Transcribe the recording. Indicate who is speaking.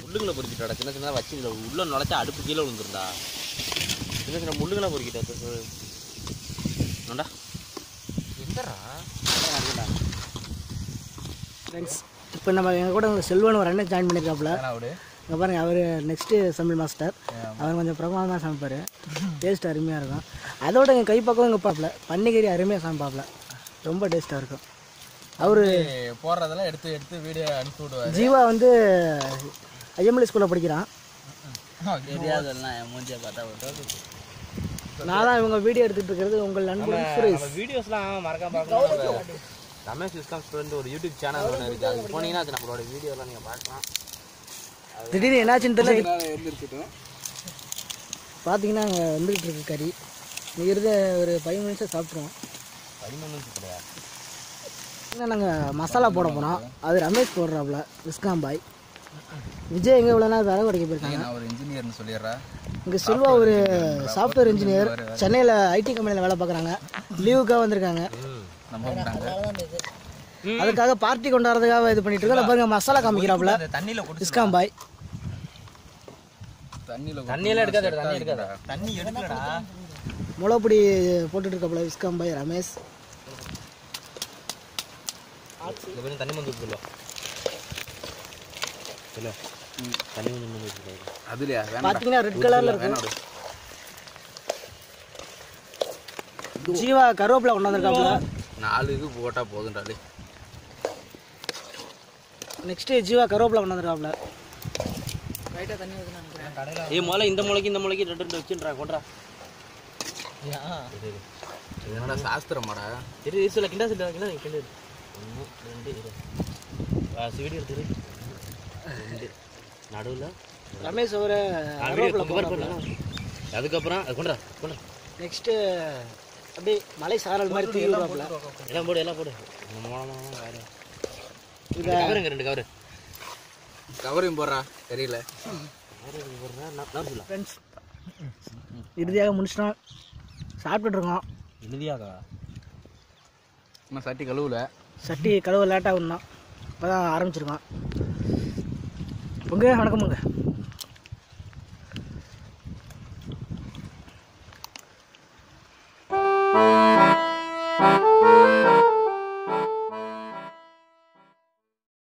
Speaker 1: முள்ளுங்களை பொறுக்கிட்டாடா சின்ன சின்னதாக வச்சு இதில் உள்ள நுழைச்சா அடுப்பு கீழே விழுந்துருந்தா சின்ன சின்ன முள்ளுங்களை பொறுக்கிட்டா நோண்டா எந்தரா
Speaker 2: ஃப்ரெண்ட்ஸ் இப்போ நம்ம எங்கள் கூட உங்க செல்வன் ஒரு அண்ணன் ஜாயின் பண்ணியிருக்காப்புல
Speaker 3: விடு
Speaker 2: இங்கே பாருங்க அவர் நெக்ஸ்ட்டு சமையல் மாஸ்டர் அவர் கொஞ்சம் பிரமாதமாக சமைப்பார் டேஸ்ட் அருமையாக இருக்கும் அதோட எங்கள் கைப்பக்கம் எங்கள் பாப்பில் பன்னிக்கறி அருமையாக சமைப்பாப்புல ரொம்ப டேஸ்ட்டாக இருக்கும் அவர்
Speaker 3: போடுறதெல்லாம் எடுத்து எடுத்து வீடியோ அனுப்பி விடுவாரு
Speaker 2: ஜீவா வந்து ஐஎம்எல்ஏ ஸ்கூலில் படிக்கிறான்
Speaker 1: தெரியாதெல்லாம் என் மூஞ்சியை பார்த்தா
Speaker 2: நான் தான் இவங்க வீடியோ எடுத்துகிட்டு இருக்கிறது உங்கள் நண்பன் சுரேஷ்
Speaker 1: வீடியோஸ்லாம் மறக்காம பார்க்கணும் ரமேஷ் விஸ்காம் ஸ்டூடெண்ட் ஒரு யூடியூப் சேனல் ஒன்று இருக்குது அதுக்கு போனீங்கன்னா அது நம்மளோட வீடியோலாம் நீங்கள் பார்க்கலாம்
Speaker 2: திடீர்னு என்னாச்சுன்னு தெரியல
Speaker 3: இருந்துருக்கட்டும்
Speaker 2: பார்த்தீங்கன்னா அங்கே வந்துகிட்டு இருக்கு கறி இன்னைக்கு இருந்த ஒரு ஃபைவ் மினிட்ஸில் சாப்பிட்ருவோம்
Speaker 1: பதிமூணு கிடையாது
Speaker 2: இன்னும் நாங்கள் மசாலா போட போனோம் அது ரமேஷ் போடுறாப்புல விஸ்காம் பாய் விஜய் எங்கே இவ்வளோ நேரம் விறகு உடைக்க போயிருக்காங்க
Speaker 3: நான் ஒரு இன்ஜினியர்னு சொல்லிடுறேன்
Speaker 2: இங்கே செல்வா ஒரு சாஃப்ட்வேர் இன்ஜினியர் சென்னையில் ஐடி கம்பெனியில் வேலை பார்க்குறாங்க லீவுக்காக வந்திருக்காங்க
Speaker 3: நம்ம விட்டாங்க
Speaker 2: அதுக்காக பார்ட்டி கொண்டாடுறதுக்காக இது பண்ணிட்டு இருக்கோம் பாருங்க மசாலா காமிக்கிறாப்புல
Speaker 3: தண்ணியில் குடிச்சு
Speaker 2: விஸ்காம் பாய்
Speaker 3: தண்ணியில்
Speaker 1: தண்ணியெல்லாம் எடுக்காத தண்ணி எடுக்காத தண்ணி எடுக்கலடா
Speaker 2: முளைப்பொடி போட்டுட்டு இருக்காப்புல விஸ்காம் பாய் ரமேஷ்
Speaker 1: இந்த பேரும் தண்ணி வந்து ஊற்றுல இல்லை தண்ணி கொஞ்சம் வந்து ஊற்றுல
Speaker 3: அதுலையா வேணாம்
Speaker 2: பார்த்தீங்கன்னா ரெட் கலரில் இருக்கு
Speaker 3: வேணாம்
Speaker 2: ஜீவா கருவேப்பிலை கொண்டாந்துருக்காப்புல
Speaker 3: நாலு இது போட்டால் போதும்டாலே
Speaker 2: நெக்ஸ்ட்டு ஜீவா கருவேப்பிலை கொண்டாந்துருக்காப்புல
Speaker 1: ஏய் முதல்ல இந்த முளைக்கு இந்த முளைக்கு ரெண்டு ரெண்டு வச்சுன்றா கொண்டா
Speaker 3: இது என்னடா சாஸ்திரமாடா
Speaker 1: இரு இரு சொல்ல கிண்டா சொல்ல கிண்டா கிண்டு ஒன்று ரெண்டு இரு வீடியோ எடுத்துரு ரெண்டு நடுவில்
Speaker 2: ரமேஷ் ஒரு
Speaker 1: அதுக்கப்புறம் அது கொண்டா கொண்டா
Speaker 2: நெக்ஸ்ட்டு அப்படியே மலை சாரல் மாதிரி தூக்கி விடுவாப்புல
Speaker 1: எல்லாம் போடு எல்லாம் போடு நம்ம மூலமாக வேறு
Speaker 2: இதை
Speaker 1: கவருங்க ரெண்டு கவரு
Speaker 3: கவரையும் போடுறா தெரியல
Speaker 2: ஃப்ரெண்ட்ஸ் இறுதியாக முடிச்சிட்டோம் சாப்பிட்டுட்டு இருக்கோம்
Speaker 1: இறுதியாக
Speaker 3: இன்னும் சட்டி கழுவுல
Speaker 2: சட்டி கழுவ லேட்டாக இருந்தான் இப்போ தான் ஆரம்பிச்சிருக்கோம் உங்க வணக்கம் உங்க